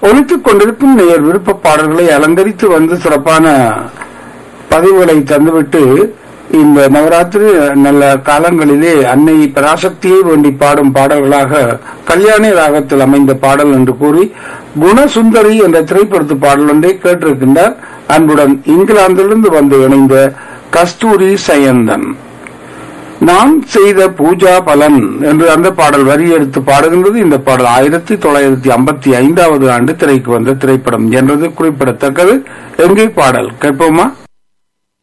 ஒலித்துக் கொண்டிருக்கும் நேயர் விருப்ப பாடல்களை அலங்கரித்து வந்து சிறப்பான பதிவுகளை தந்துவிட்டு இந்த நவராத்திரி நல்ல காலங்களிலே அன்னை பராசக்தியை வேண்டி பாடும் பாடல்களாக கல்யாணி ராகத்தில் அமைந்த பாடல் என்று கூறி குணசுந்தரி என்ற திரைப்படத்து பாடல் ஒன்றை கேட்டிருக்கின்றார் அன்புடன் இங்கிலாந்திலிருந்து வந்து இணைந்த கஸ்தூரி சயந்தன் நாம் செய்த பூஜா பலன் என்று அந்த பாடல் வரி எடுத்து பாடுகின்றது இந்த பாடல் ஆயிரத்தி தொள்ளாயிரத்தி ஐம்பத்தி ஐந்தாவது ஆண்டு திரைக்கு வந்த திரைப்படம் என்றது குறிப்பிடத்தக்கது எங்கே பாடல் கேட்போமா